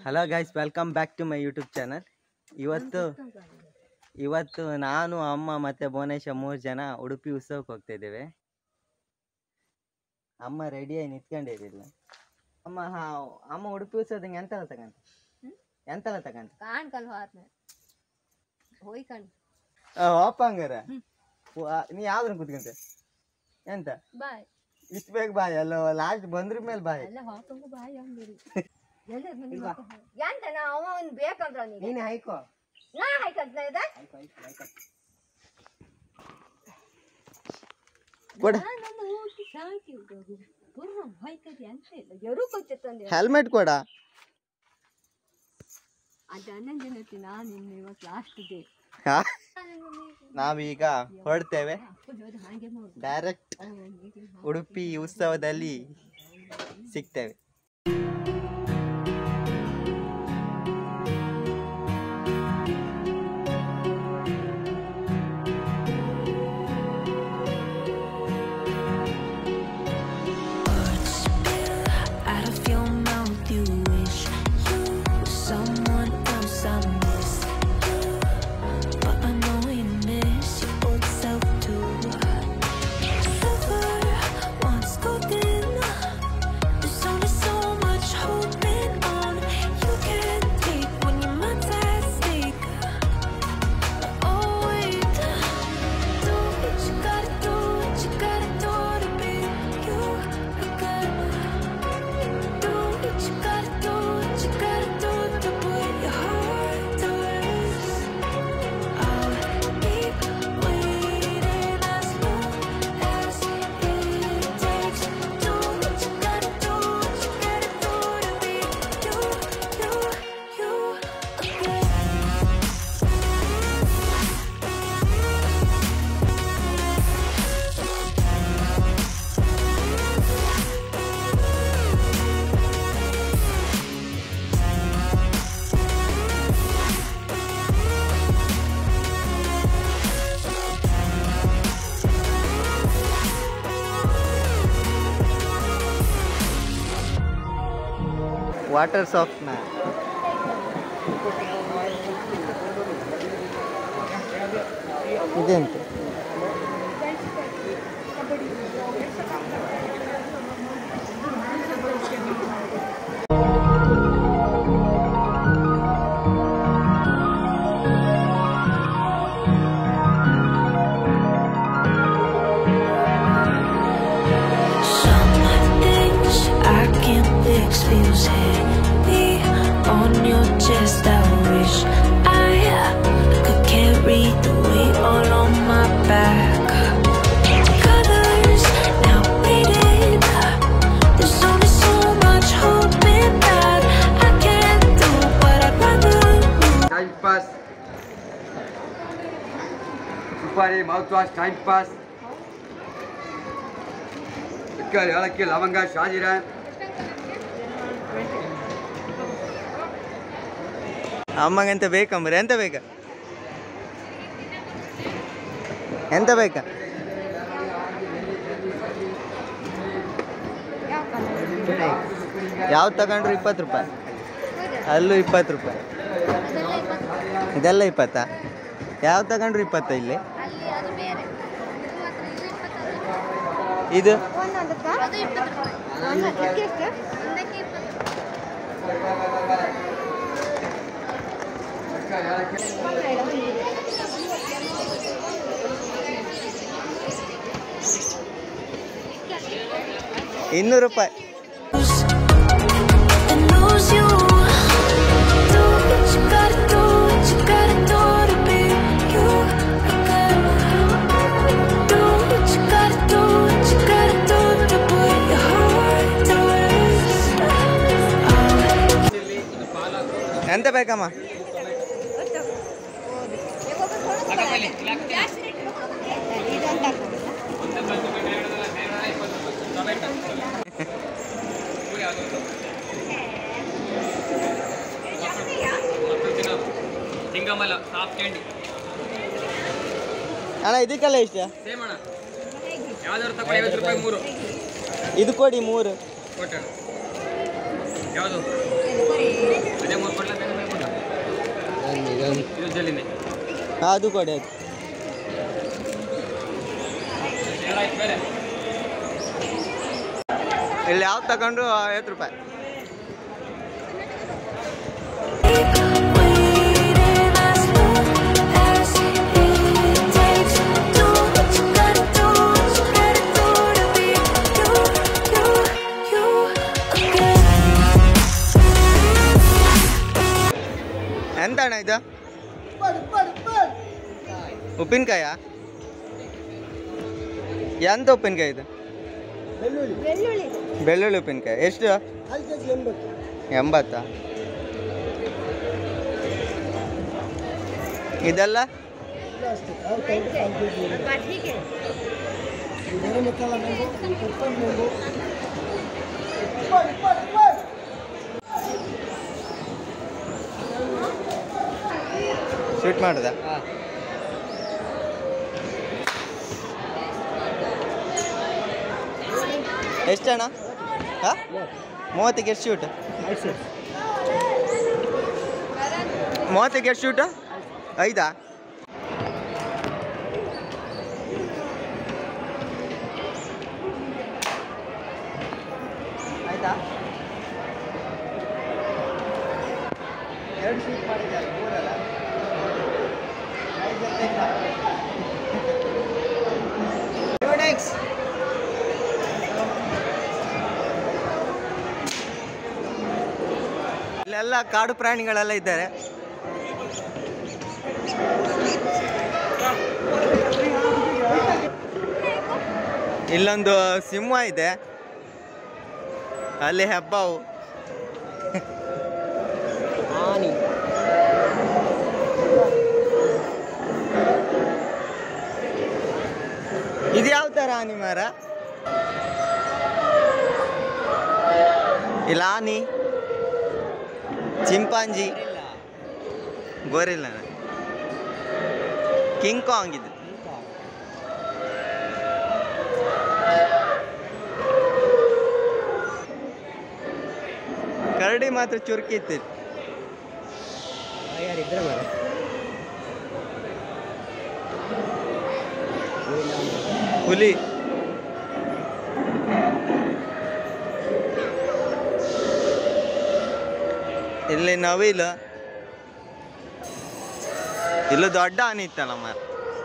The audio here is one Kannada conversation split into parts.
Hello guys welcome back to my YouTube channel ಇವತ್ತು ಇವತ್ತು ನಾನು ಅಮ್ಮ ಮತ್ತು ಭುವನೇಶ ಮೂರು ಜನ ಉಡುಪಿ ಉತ್ಸವಕ್ಕೆ ಹೋಗ್ತಾ ಇದ್ದೇವೆ ಅಮ್ಮ ರೆಡಿಯಾಗಿ ನಿಂತ್ಕೊಂಡಿರಲಿಲ್ಲ ಅಮ್ಮ ಹಾ ಅಮ್ಮ ಉಡುಪಿ ಉತ್ಸವದಂಗೆ ಎಂತೆಲ್ಲ ತಗಂತ ಎಂತೆಲ್ಲ ತಗಂತ ಕಾಣ್ಕಲ್ ಹೋದ್ನೆ ಹೋಯ್ಕಂಡ್ ಅಪ್ಪ ಹಂಗಾರ ನೀ ಯಾವ್ದ್ರ ಕುತ್ಕಂತೆ ಎಂತ ಬಾಯ್ ಇಷ್ಟು ಬೇಗ ಬಾಯ್ ಅಲ್ಲ ಲಾಸ್ಟ್ ಬಂದ್ರ ಮೇಲೆ ಬಾಯ್ ಎಲ್ಲ ಹಾಕೊಂಡು ಬಾಯ್ ಅಂದಿರಿ ಎಂತ ನಾ ಅವ ಒಂದ್ ಬೇಕಂದ್ರ ನೀನು ನೀನು ಹೈಕೋ ನಾ ಹಾಯ್ಕಂತ ಇದೆ ಕೊಡ ನಾನು ಹೋಗಿ ಸಾಕಿ ಹೋಗೋದು ಪುರ್ರ ಹಾಯ್ಕದಿ ಅಂತ ಇಲ್ಲ ಎರು ಕೊಚ್ಚಂದೆ ಹೆಲ್ಮೆಟ್ ಕೊಡ ಅದು ಹನ್ನೊಂದು ದಿನ ನಾನು ಇನ್ನು ಇವತ್ತು ಲಾಸ್ಟ್ ಡೇ ಹಾ? ನಾವೀಗ ಹೊರಡ್ತೇವೆ ಹಾಗೆ ಮಾಡು ಡೈರೆಕ್ಟ್ ಉಡುಪಿ ಉತ್ಸವದಲ್ಲಿ ಸಿಗ್ತೇವೆ out of your mouth. You wish you were someone else. I miss you, but I know you miss your old self too. Silver once golden. There's only so much holding on. You can't take when your mind's at stake. Oh wait, do what you gotta do, what you gotta do to be you again. Do what you gotta do, what you gotta do to put your heart to rest. I'll keep waiting as long as it takes. Do what you gotta do, what you gotta do to be you, you, you again. Water ಸಾಫ್ಟ್ನ ಇದೆಂತ Some things I can't fix feels heavy on your chest. I wish I could carry the weight all on my back. Colors now faded. There's only so much holding back. I can't do what I'd rather do. Time pass ಸುಪಾರಿ ಮೌತ್ ವಾಶ್ ಟೈಮ್ ಪಾಸ್ ಚಿಕ್ಕರ್ ಏಲಕ್ಕಿ ಲವಂಗ ಶಾಜಿರ ಅಮ್ಮಗಂತ ಬೇಕಂಬ್ರೆ ಎಂತ ಬೇಕಾ ಎಂತ ಬೇಕಾ ಯಾವ್ದು ತಗೊಂಡ್ರು ಇಪ್ಪತ್ತು ರೂಪಾಯಿ ಅಲ್ಲೂ ಇಪ್ಪತ್ತು ರೂಪಾಯಿ ಇದೆಲ್ಲ ಇಪ್ಪತ್ತಾ ಯಾವ್ದು ತಗೊಂಡ್ರು ಇಪ್ಪತ್ತ ಇಲ್ಲಿ ಅಲ್ಲಿ ಅದು ಬೇರೆ ಇದು ಅದು ಇಪ್ಪತ್ತು ರೂಪಾಯಿ ಒಂದಕ್ಕೆ ಎಷ್ಟು ಒಂದಕ್ಕೆ ಇಪ್ಪತ್ತು ಇನ್ನೂರು ರೂಪಾಯಿ and lose you. Do what you gotta do, what you gotta do to be you again. Do what you gotta do, what you gotta do to put your heart to rest. I'll ಎಂತ ಬೇಕಮ್ಮ ಸಿಂಗಮಲ ಸಾಫ್ಟ್ ಕ್ಯಾಂಡಿ ಅಣ್ಣ ಇದಕ್ಕೆಲ್ಲ ಇಷ್ಟ ಸೇಮ್ ಅಣ್ಣ ಯಾವ್ದಾದ್ರು ತಗೊಳ್ಳಿ ಐವತ್ತು ರೂಪಾಯಿ ಮೂರು ಇದು ಕೊಡಿ ಮೂರು ಕೊಟ್ಟಣ ಯಾವುದು ಅದೇ ವೆಜ್ಜಲ್ಲಿನೇ ಹಾಂ ಅದು ಕೊಡಿ ಅದು ಏನಾಯ್ತು ಬೇರೆ ಇಲ್ಲಿ ಯಾವ್ದು ತಗೊಂಡ್ರು ಐವತ್ತು ರೂಪಾಯಿ Waiting as long as it takes. Do what you gotta do, what you gotta do to be you, you, you again. ಎಂತ ಅಣ್ಣ ಇದು ಉಪ್ಪಿನಕಾಯ ಎಂತ ಉಪ್ಪಿನಕಾಯಿ ಇದು ಬೆಳ್ಳುಳ್ಳಿ ಬೆಳ್ಳುಳ್ಳಿ ಉಪ್ಪಿನಕಾಯಿ ಎಷ್ಟು ಎಂಬತ್ತಾ ಇದೆಲ್ಲ ಬದ್ನಿಗೆ ಸ್ವೀಟ್ ಮಾಡ್ದ ಎಷ್ಟಣ್ಣ ಹಾಂ ಮೂವತ್ತಿಗೆ ಎಷ್ಟು ಶೂಟ್ ಮೂವತ್ತಿಗೆ ಎಷ್ಟು ಶೂಟ್ ಐದಾ ಆಯ್ತಾ ಎರಡು ಶೂಟ್ ಮಾಡಿದ್ದಾರೆ ಮೂರಲ್ಲ ಐದು ಜೊತೆ ಇಲ್ಲ. Next. ಇಲ್ಲೆಲ್ಲ ಕಾಡು ಪ್ರಾಣಿಗಳೆಲ್ಲ ಇದ್ದಾರೆ ಇಲ್ಲೊಂದು ಸಿಂಹ ಇದೆ ಅಲ್ಲಿ ಹೆಬ್ಬಾವು ಆನಿ ಇದು ಯಾವ ಥರ ಆನಿ ಮರ ಇಲ್ಲ ಆನಿ ಚಿಂಪಾಂಜಿ ಗೋರಿಲ್ಲ ಕಿಂಗ್ ಕಾಂಗ್ ಇದು ಕರಡಿ ಮಾತ್ರ ಚುರುಕಿತ್ತು ಹುಲಿ ಇಲ್ಲಿ ನವಿಲು ಇಲ್ಲೂ ದೊಡ್ಡ ಆನೆ ಇತ್ತಲ್ಲ ಮಾರ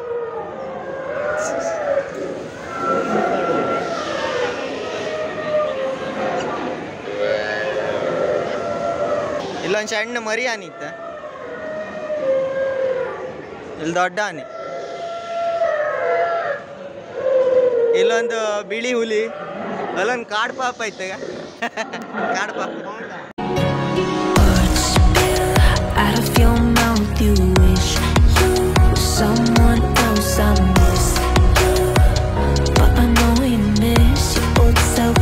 ಇಲ್ಲೊಂದು ಸಣ್ಣ ಮರಿ ಆನೆ ಇತ್ತ ಇಲ್ಲಿ ದೊಡ್ಡ ಆನೆ ಇಲ್ಲೊಂದು ಬಿಳಿ ಹುಲಿ ಅಲ್ಲೊಂದು ಕಾಡು ಪಾಪ ಐತೆ ಕಾಡು ಪಾಪ Out of your mouth, you wish you were someone else. I miss you, but I know you miss your old self.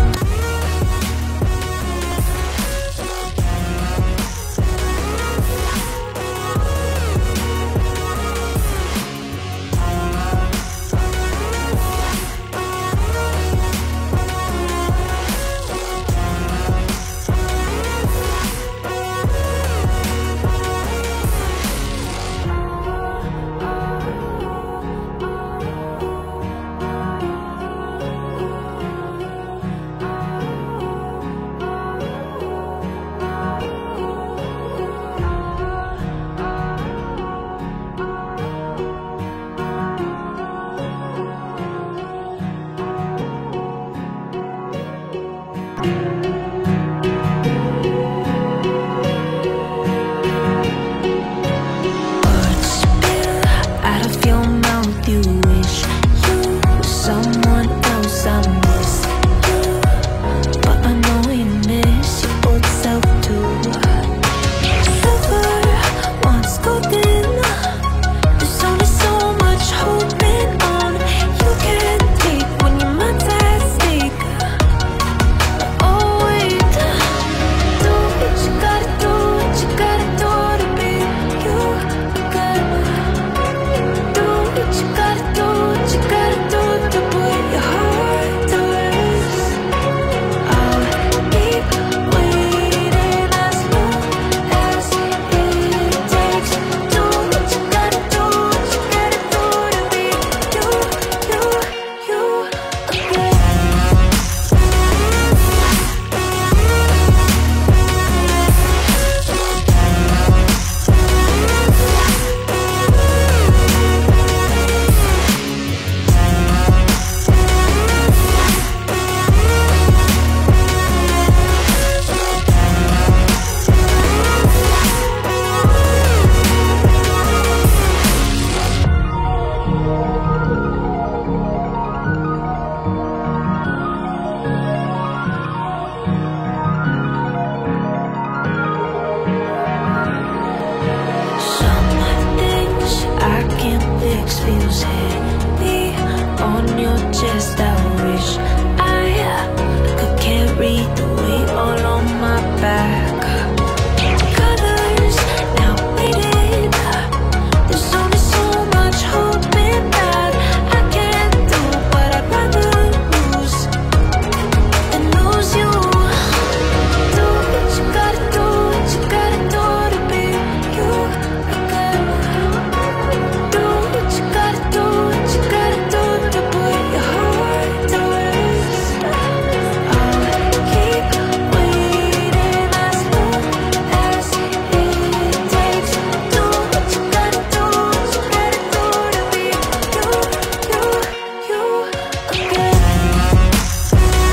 six feels heavy on your chest. I wish I could carry the weight all on my back. Colors now faded. There's only so much holding back. I can't do what I'd rather lose than lose you. Do what you gotta do, what you gotta do to be you again. Do what you gotta do, what you gotta do to put your heart to rest. I'll keep waiting as long as it takes. Do what you gotta do, what you gotta do to be you, you, you again.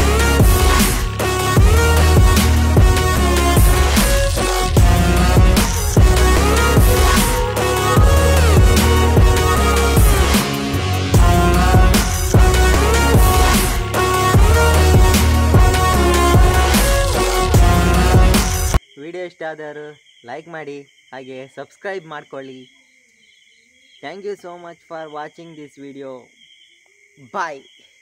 Video ಇಷ್ಟ ಆದರೂ ಲೈಕ್ ಮಾಡಿ ಹಾಗೆ ಸಬ್ಸ್ಕ್ರೈಬ್ ಮಾಡ್ಕೊಳ್ಳಿ thank you so much for watching this video bye